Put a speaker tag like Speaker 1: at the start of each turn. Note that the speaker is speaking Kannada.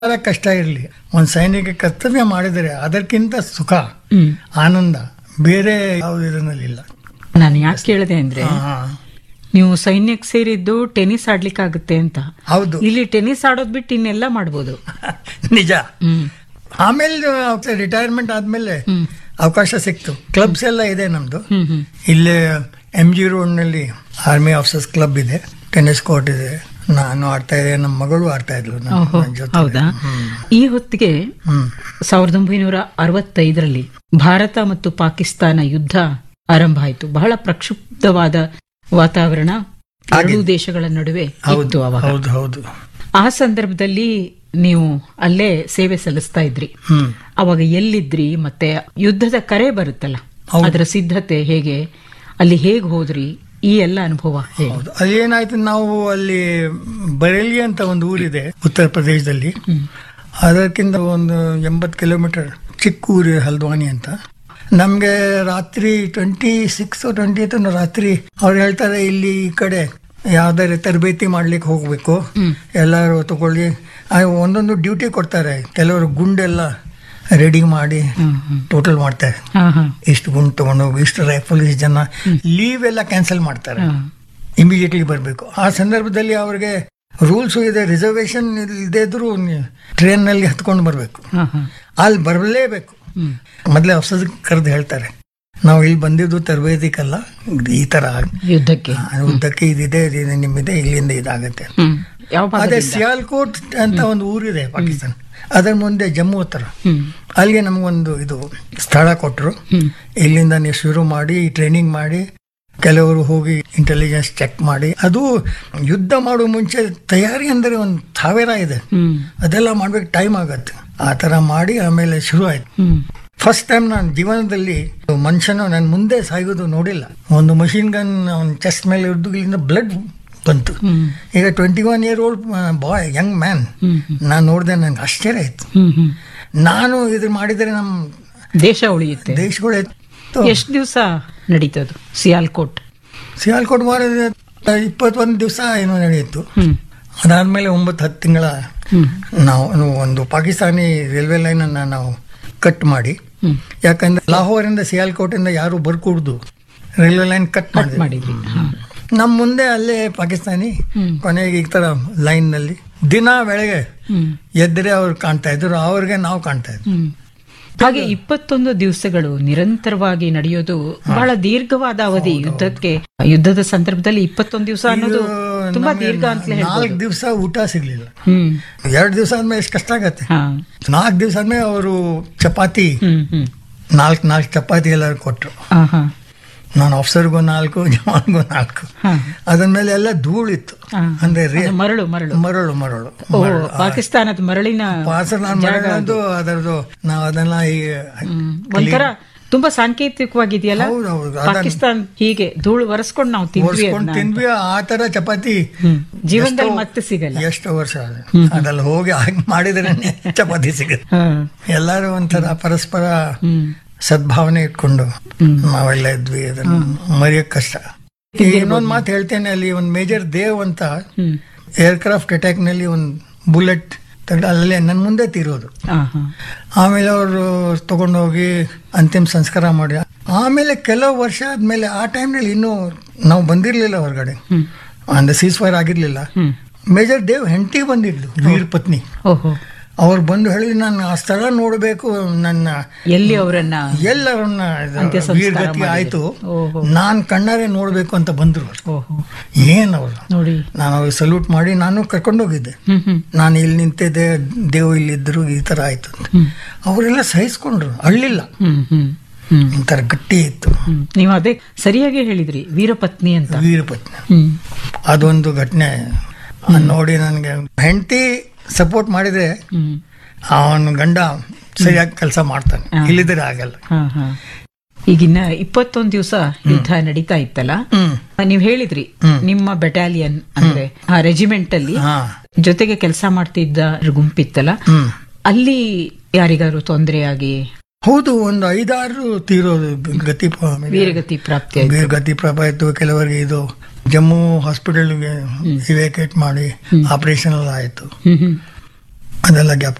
Speaker 1: ಬಹಳ ಕಷ್ಟ ಇರಲಿ ಒಂದು ಸೈನಿಕ ಕರ್ತವ್ಯ ಮಾಡಿದರೆ ಅದಕ್ಕಿಂತ ಸುಖ
Speaker 2: ಹ್ಮ್
Speaker 1: ಆನಂದ ಬೇರೆ ಯಾವುದು ಇದರಲ್ಲಿಲ್ಲ
Speaker 2: ನಾನು ಯಾಕೆ ಕೇಳಿದೆ ಅಂದ್ರೆ
Speaker 1: ಹಾ,
Speaker 2: ನೀವು ಸೈನ್ಯಕ್ಕೆ ಸೇರಿದ್ದು ಟೆನ್ನಿಸ್ ಆಡ್ಲಿಕ್ಕೆ ಆಗುತ್ತೆ ಅಂತ
Speaker 1: ಹೌದು
Speaker 2: ಇಲ್ಲಿ ಟೆನ್ನಿಸ್ ಆಡೋದ್ ಬಿಟ್ಟು ಇನ್ನೆಲ್ಲ ಮಾಡ್ಬೋದು
Speaker 1: ನಿಜ
Speaker 2: ಹ್ಮ್
Speaker 1: ಆಮೇಲೆ ರಿಟೈರ್ಮೆಂಟ್ ಆದ್ಮೇಲೆ
Speaker 2: ಹ್ಮ್
Speaker 1: ಅವಕಾಶ ಸಿಕ್ತು ಕ್ಲಬ್ಸ್ ಎಲ್ಲ ಇದೆ ನಮ್ದು
Speaker 2: ಹ್ಮ್ ಹ್ಮ್
Speaker 1: ಇಲ್ಲೇ ಎಂ ಜಿ ರೋಡ್ನಲ್ಲಿ ಆರ್ಮಿ ಆಫೀಸರ್ಸ್ ಕ್ಲಬ್ ಇದೆ ಟೆನ್ನಿಸ್ ಕೋರ್ಟ್ ಇದೆ ನಾನು ಆಡ್ತಾ ಇದ್ದೆ ನಮ್ಮ ಮಗಳು ಆಡ್ತಾ ಇದ್ಲು ನನ್ನ-
Speaker 2: ಓಹೋ
Speaker 1: ನನ್ನ ಜೊತೆ
Speaker 2: ಹೌದಾ ಈ ಹೊತ್ತಿಗೆ
Speaker 1: ಹ್ಮ್
Speaker 2: ಸಾವಿರದ ಒಂಬೈನೂರ ಅರವತ್ತೈದರಲ್ಲಿ ಭಾರತ ಮತ್ತು ಪಾಕಿಸ್ತಾನ ಯುದ್ಧ ಆರಂಭ ಆಯಿತು ಬಹಳ ಪ್ರಕ್ಷುಬ್ಧವಾದ ವಾತಾವರಣ ಎರಡೂ ದೇಶಗಳ ನಡುವೆ ಇತ್ತು
Speaker 1: ಹೌದು
Speaker 2: ಅವಾಗ
Speaker 1: ಹೌದು ಹೌದು
Speaker 2: ಆ ಸಂದರ್ಭದಲ್ಲಿ ನೀವು ಅಲ್ಲೇ ಸೇವೆ ಸಲ್ಲಿಸ್ತಾ ಇದ್ರಿ
Speaker 1: ಹ್ಮ್
Speaker 2: ಅವಾಗ ಎಲ್ಲಿದ್ರಿ ಮತ್ತೆ ಯುದ್ಧದ ಕರೆ ಬರುತ್ತಲ್ಲ
Speaker 1: ಹೌದು.
Speaker 2: ಅದರ ಸಿದ್ಧತೆ ಹೇಗೆ ಅಲ್ಲಿ ಹೇಗ್ ಹೋದ್ರಿ ಈ ಎಲ್ಲ ಅನುಭವ ಹೇಳಿ
Speaker 1: ಹೌದು ಅದೇನಾಯ್ತು ನಾವು ಅಲ್ಲಿ ಬರೇಲಿ ಅಂತ ಒಂದು ಊರಿದೆ ಉತ್ತರ ಪ್ರದೇಶದಲ್ಲಿ ಅದಕ್ಕಿಂತ ಒಂದು ಎಂಬತ್ತು ಕಿಲೋಮೀಟರ್ ಚಿಕ್ಕ ಊರು ಹಲ್ದ್ವಾನಿ ಅಂತ ನಮಗೆ ರಾತ್ರಿ ಟ್ವೆಂಟಿ ಸಿಕ್ಸ್ ಟ್ವೆಂಟಿ ರಾತ್ರಿ ಅವ್ರು ಹೇಳ್ತಾರೆ ಇಲ್ಲಿ ಈ ಕಡೆ ಯಾವ್ದಾರ ತರಬೇತಿ ಮಾಡ್ಲಿಕ್ಕೆ ಹೋಗ್ಬೇಕು ಎಲ್ಲರೂ ತಗೊಳ್ಳಿ ಆ, ಒಂದೊಂದು ಡ್ಯೂಟಿ ಕೊಡ್ತಾರೆ ಕೆಲವರು ಗುಂಡೆಲ್ಲ ರೆಡಿ ಮಾಡಿ
Speaker 2: ಹ್ಮ್, ಹ್ಮ್.
Speaker 1: ಟೋಟಲ್ ಮಾಡ್ತಾರೆ
Speaker 2: ಹಾ ಹಾ
Speaker 1: ಇಷ್ಟು ಗುಂಡು ತಗೊಂಡೋಗಿ ಇಷ್ಟು ರೈಫಲ್ ಇಷ್ಟು ಜನ ಲೀವ್ ಎಲ್ಲ ಕ್ಯಾನ್ಸಲ್ ಮಾಡ್ತಾರೆ
Speaker 2: ಹಾ.
Speaker 1: ಇಮಿಡಿಯೇಟ್ಲಿ ಬರಬೇಕು ಆ ಸಂದರ್ಭದಲ್ಲಿ ಅವ್ರಿಗೆ ರೂಲ್ಸ್ ಇದೆ ರಿಸರ್ವೇಶನ್ ಇಲ್ಲದೆ ಇದ್ರು ಟ್ರೈನ್ ನಲ್ಲಿ ಹತ್ಕೊಂಡು ಬರಬೇಕು
Speaker 2: ಹಾ ಹಾ
Speaker 1: ಅಲ್ಲಿ ಬರಲೇಬೇಕು
Speaker 2: ಹ್ಮ್
Speaker 1: ಮೊದಲೇ ಅಫ್ಸರ್ ಕರೆದು ಹೇಳ್ತಾರೆ ನಾವು ಇಲ್ಲಿ ಬಂದಿದ್ದು ತರಬೇತಿಕಲ್ಲ ಇದು ಈ ತರ
Speaker 2: ಯುದ್ಧಕ್ಕೆ
Speaker 1: ಆ, ಉದ್ದಕ್ಕೆ ಇದಿದೆ ಇದಿದೆ ನಿಮ್ಮಿದೆ ಇಲ್ಲಿಂದ ಇದಾಗತ್ತೆ
Speaker 2: ಹ್ಮ್ ಯಾವ
Speaker 1: ಅದೇ
Speaker 2: ಭಾಗದಿಂದ
Speaker 1: ಸಿಯಾಲ್ಕೋಟ್ ಅಂತ ಒಂದು ಊರಿದೆ ಪಾಕಿಸ್ತಾನ ಅದರ ಮುಂದೆ ಜಮ್ಮು ಹತ್ರ
Speaker 2: ಹ್ಮ್
Speaker 1: ಅಲ್ಲಿಗೆ ನಮಗೊಂದು ಇದು ಸ್ಥಳ ಕೊಟ್ಟರು
Speaker 2: ಹ್ಮ್
Speaker 1: ಇಲ್ಲಿಂದ ನೀವು ಶುರು ಮಾಡಿ ಟ್ರೈನಿಂಗ್ ಮಾಡಿ ಕೆಲವರು ಹೋಗಿ ಇಂಟೆಲಿಜೆನ್ಸ್ ಚೆಕ್ ಮಾಡಿ ಅದು ಯುದ್ಧ ಮಾಡುವ ಮುಂಚೆ ತಯಾರಿ ಅಂದರೆ ಒಂದು ಸಾವಿರ ಇದೆ
Speaker 2: ಹ್ಮ್
Speaker 1: ಅದೆಲ್ಲ ಮಾಡ್ಬೇಕು ಟೈಮ್ ಆಗತ್ತೆ ಆ ಥರ ಮಾಡಿ ಆಮೇಲೆ ಶುರು ಆಯ್ತು
Speaker 2: ಹ್ಮ್
Speaker 1: ಫಸ್ಟ್ ಟೈಮ್ ನಾನು ಜೀವನದಲ್ಲಿ ಮನುಷ್ಯನ ನಾನು ಮುಂದೆ ಸಾಯೋದು ನೋಡಿಲ್ಲ ಒಂದು ಮಷಿನ್ ಗನ್ ಅವನ ಚೆಸ್ಟ್ ಮೇಲೆ ಹಿಡಿದು ಇಲ್ಲಿಂದ ಬ್ಲಡ್ ಬಂತು
Speaker 2: ಹ್ಮ್
Speaker 1: ಈಗ twenty one year old boy young man
Speaker 2: ಹ್ಮ್
Speaker 1: ನಾನು ನೋಡಿದೆ ನನಗೆ ಆಶ್ಚರ್ಯ ಆಯ್ತು
Speaker 2: ಹ್ಮ್ ಹ್ಮ್
Speaker 1: ನಾನು ಇದು ಮಾಡಿದರೆ ನಮ್ಮ
Speaker 2: ದೇಶ ಉಳಿಯುತ್ತೆ
Speaker 1: ದೇಶಗಳು
Speaker 2: ಎಷ್ಟು ದಿವಸ ನಡೀತದು ಸಿಯಾಲ್ಕೋಟ್
Speaker 1: ಸಿಯಾಲ್ಕೋಟ್ ವಾರದ ಇಪ್ಪತ್ತೊಂದು ದಿವಸ ಏನೋ ನಡೆಯಿತು
Speaker 2: ಹ್ಮ್
Speaker 1: ಅದಾದ್ಮೇಲೆ ಒಂಬತ್ತು ಹತ್ತು ತಿಂಗಳ
Speaker 2: ಹ್ಮ್
Speaker 1: ನಾವು ಒಂದು ಪಾಕಿಸ್ತಾನಿ ರೈಲ್ವೆ ಲೈನ್ ಅನ್ನ ನಾವು ಕಟ್ ಮಾಡಿ
Speaker 2: ಹ್ಮ್
Speaker 1: ಯಾಕಂದ್ರೆ ಲಾಹೋರಿಂದ ಸಿಯಾಲ್ಕೋಟಿಂದ ಯಾರು ಬರ್ಕೂಡ್ದು ರೈಲ್ವೆ ಲೈನ್ ಕಟ್
Speaker 2: ಕಟ್
Speaker 1: ಮಾಡಿದ್ವಿ
Speaker 2: ಮಾಡಿದ್ರಿ ಹಾ.
Speaker 1: ನಮ್ಮ ಮುಂದೆ ಅಲ್ಲೇ ಪಾಕಿಸ್ತಾನಿ
Speaker 2: ಹ್ಮ್.
Speaker 1: ಕೊನೆಗೆ ಈ ತರ ಲೈನ್ ನಲ್ಲಿ ದಿನ ಬೆಳಗ್ಗೆ
Speaker 2: ಹ್ಮ್
Speaker 1: ಎದ್ದರೆ ಅವ್ರು ಕಾಣ್ತಾ ಇದ್ರು ಅವ್ರಿಗೆ ನಾವು ಕಾಣ್ತಾ ಇದ್ವಿ
Speaker 2: ಹ್ಮ್ ಹಾಗೆ ಇಪ್ಪತ್ತೊಂದು ದಿವಸಗಳು ನಿರಂತರವಾಗಿ ನಡೆಯೋದು ಬಹಳ ದೀರ್ಘವಾದ ಅವಧಿ ಯುದ್ಧಕ್ಕೆ ಯುದ್ಧದ ಸಂದರ್ಭದಲ್ಲಿ ಇಪ್ಪತ್ತೊಂದು ದಿವಸ ಅನ್ನೋದು
Speaker 1: ಇದು
Speaker 2: ತುಂಬಾ
Speaker 1: ನಮ್ಗೆ
Speaker 2: ದೀರ್ಘ ಅಂತಲೇ
Speaker 1: ನಾಲ್ಕು
Speaker 2: ಹೇಳ್ಬೋದು
Speaker 1: ದಿವಸ ಊಟ ಸಿಗ್ಲಿಲ್ಲ
Speaker 2: ಹ್ಮ್
Speaker 1: ಎರಡು ದಿವಸ ಆದ್ಮೇಲೆ ಎಷ್ಟು ಕಷ್ಟ ಆಗತ್ತೆ
Speaker 2: ಹಾ
Speaker 1: ನಾಲ್ಕು ದಿವಸ ಆದ್ಮೇಲೆ ಅವರು ಚಪಾತಿ
Speaker 2: ಹ್ಮ್ ಹ್ಮ್
Speaker 1: ನಾಲ್ಕು ನಾಲ್ಕು ಚಪಾತಿ ಎಲ್ಲರೂ ಕೊಟ್ರು
Speaker 2: ಹಾ ಹಾ
Speaker 1: ನಾನು ಆಫೀಸರ್ಗೂ ನಾಲ್ಕು ಜವಾನ್ಗೂ ನಾಲ್ಕು
Speaker 2: ಹಾ
Speaker 1: ಅದ್ರ ಮೇಲೆ ಎಲ್ಲ ಧೂಳಿತ್ತು
Speaker 2: ಹಾ.
Speaker 1: ಅಂದ್ರೆ ರೇ-
Speaker 2: ಅದು ಮರಳು ಮರಳು
Speaker 1: ಮರಳು ಮರಳು
Speaker 2: ಓ ಪಾಕಿಸ್ತಾನದ ಮರಳಿನ
Speaker 1: ಪಾಸರ್ ನಾನು ಮರಳದು ಅದರದ್ದು ನಾವು ಅದನ್ನ ಈ
Speaker 2: ಹ್ಮ್. ಒಂಥರ ತುಂಬಾ ಸಾಂಕೇತಿಕವಾಗಿದೆಯಲ್ಲ
Speaker 1: ಹೌದು ಹೌದು ಅದನ್ನ
Speaker 2: ಪಾಕಿಸ್ತಾನ್ ಹೀಗೆ ಧೂಳು ಒರೆಸ್ಕೊಂಡು ನಾವು ತಿಂದ್ವಿ
Speaker 1: ಒರ್ಸ್ಕೊಂಡ್
Speaker 2: ಅದನ್ನ
Speaker 1: ತಿಂದ್ವಿ ಆ ತರ ಚಪಾತಿ
Speaker 2: ಹ್ಮ್. ಜೀವನದಲ್ಲಿ
Speaker 1: ಎಷ್ಟೋ-
Speaker 2: ಮತ್ತೆ ಸಿಗಲ್ಲ
Speaker 1: ಎಷ್ಟು ವರ್ಷ ಆದ ಅದ್ರಲ್ಲಿ ಹೋಗಿ ಹಾಗೆ ಮಾಡಿದ್ರೆ ಚಪಾತಿ ಸಿಗುತ್ತೆ
Speaker 2: ಹಾ.
Speaker 1: ಎಲ್ಲರೂ ಒಂಥರ ಪರಸ್ಪರ
Speaker 2: ಹ್ಮ್
Speaker 1: ಸದ್ಭಾವನೆ ಇಟ್ಕೊಂಡು
Speaker 2: ಹ್ಮ್.
Speaker 1: ನಾವೆಲ್ಲ ಇದ್ವಿ ಅದನ್ನ ಮರೆಯಕ್ ಕಷ್ಟ ಈಗ ಇನ್ನೊಂದ್ ಮಾತು ಹೇಳ್ತೇನೆ ಅಲ್ಲಿ ಒಂದು ಮೇಜರ್ ದೇವ್ ಅಂತ
Speaker 2: ಹ್ಮ್
Speaker 1: ಏರ್ಕ್ರಾಫ್ಟ್ ಅಟ್ಯಾಕ್ ನಲ್ಲಿ ಒಂದು ಬುಲೆಟ್ ಅಲ್ಲೇ ನನ್ನ ಮುಂದೆ ತೀರೋದು
Speaker 2: ಹಾ ಹಾ
Speaker 1: ಆಮೇಲೆ ಅವರು ತಗೊಂಡೋಗಿ ಅಂತಿಮ ಸಂಸ್ಕಾರ ಮಾಡಿ ಆಮೇಲೆ ಕೆಲವು ವರ್ಷ ಆದ್ಮೇಲೆ ಆ ಟೈಮ್ನಲ್ಲಿ ಇನ್ನೂ ನಾವು ಬಂದಿರ್ಲಿಲ್ಲ ಹೊರಗಡೆ
Speaker 2: ಹ್ಮ್
Speaker 1: ಅಂದ್ರೆ ಸೀಸ್ ಫೈರ್ ಆಗಿರ್ಲಿಲ್ಲ
Speaker 2: ಹ್ಮ್
Speaker 1: ಮೇಜರ್ ದೇವ್ ಹೆಂಡತಿ ಬಂದಿದ್ಲು ವೀರ್ ಪತ್ನಿ
Speaker 2: ಓಹೋ
Speaker 1: ಅವ್ರು ಬಂದು ಹೇಳಿ ನಾನು ಆ ಸ್ಥಳ ನೋಡಬೇಕು ನನ್ನ
Speaker 2: ಎಲ್ಲಿ ಅವರನ್ನ
Speaker 1: ಎಲ್ಲರನ್ನ ಇದು
Speaker 2: ಅಂತ್ಯ ಸಂಸ್ಕಾರ
Speaker 1: ವೀರ್ಗತಿ
Speaker 2: ಮಾಡಿದ್ರು.
Speaker 1: ಆಯ್ತು
Speaker 2: ಓಹೋ.
Speaker 1: ನಾನ್ ಕಣ್ಣಾರೆ ನೋಡ್ಬೇಕು ಅಂತ ಬಂದ್ರು ಅವ್ರು.
Speaker 2: ಓಹೋ
Speaker 1: ಏನ್ ಅವರು
Speaker 2: ನೋಡಿ
Speaker 1: ನಾನು ಅವ್ರಿಗೆ ಸಲ್ಯೂಟ್ ಮಾಡಿ ನಾನು ಕರ್ಕೊಂಡೋಗಿದ್ದೆ
Speaker 2: ಹ್ಮ್ ಹ್ಮ್
Speaker 1: ನಾನು ಇಲ್ಲಿ ನಿಂತಿದ್ದೆ ದೇವ್ ಇಲ್ಲಿದ್ರು ಈ ತರ ಆಯ್ತು ಅಂತ
Speaker 2: ಹ್ಮ್
Speaker 1: ಅವರೆಲ್ಲ ಸಹಿಸ್ಕೊಂಡ್ರು ಅಳ್ಳಿಲ್ಲ
Speaker 2: ಹ್ಮ್ ಹ್ಮ್ ಹ್ಮ್
Speaker 1: ಒಂಥರ ಗಟ್ಟಿ ಇತ್ತು
Speaker 2: ಹ್ಮ್. ನೀವು ಅದೇ ಸರಿಯಾಗಿ ಹೇಳಿದ್ರಿ ವೀರಪತ್ನಿ ಅಂತ
Speaker 1: ವೀರಪತ್ನಿ
Speaker 2: ಹ್ಮ್
Speaker 1: ಅದೊಂದು ಘಟನೆ ನೋಡಿ ನನಗೆ ಹೆಂಡತಿ ಸಪೋರ್ಟ್ ಮಾಡಿದ್ರೆ
Speaker 2: ಹ್ಮ್
Speaker 1: ಅವನ ಗಂಡ ಸರಿಯಾಗಿ ಕೆಲಸ ಮಾಡ್ತಾನೆ
Speaker 2: ಹಾ.
Speaker 1: ಇಲ್ಲಿದ್ರೆ ಆಗಲ್ಲ
Speaker 2: ಹಾ ಹಾ ಈಗಿನ್ನ ಇಪ್ಪತ್ತೊಂದು ದಿವಸ ಯುದ್ಧ ನಡೀತಾ ಇತ್ತಲ್ಲ
Speaker 1: ಹ್ಮ್
Speaker 2: ನೀವ್ ಹೇಳಿದ್ರಿ
Speaker 1: ಹ್ಮ್.
Speaker 2: ನಿಮ್ಮ ಬೆಟಾಲಿಯನ್ ಅಂದ್ರೆ ಆ ರೆಜಿಮೆಂಟ್ ಅಲ್ಲಿ
Speaker 1: ಹಾ
Speaker 2: ಜೊತೆಗೆ ಕೆಲಸ ಮಾಡ್ತಿದ್ದ ಗುಂಪಿತ್ತಲ್ಲ
Speaker 1: ಹ್ಮ್
Speaker 2: ಅಲ್ಲಿ ಯಾರಿಗಾರು ತೊಂದರೆ ಆಗಿ
Speaker 1: ಹೌದು ಒಂದು ಐದಾರು ತೀರೋದು ಗತಿ ಪ-
Speaker 2: ವೀರಗತಿ ಪ್ರಾಪ್ತಿ ಆಯ್ತು
Speaker 1: ಬೇರೆ ಗತಿ ಪ್ರಭ ಆಯ್ತು ಕೆಲವರಿಗೆ ಇದು ಜಮ್ಮು ಹಾಸ್ಪಿಟಲ್ಗೆ ಇವ್ಯಾಕ್ಯುಯೇಟ್ ಮಾಡಿ ಆಪರೇಷನ್ ಎಲ್ಲ ಆಯ್ತು
Speaker 2: ಹ್ಮ್ ಹ್ಮ್
Speaker 1: ಅದೆಲ್ಲ ಗ್ಯಾಪ್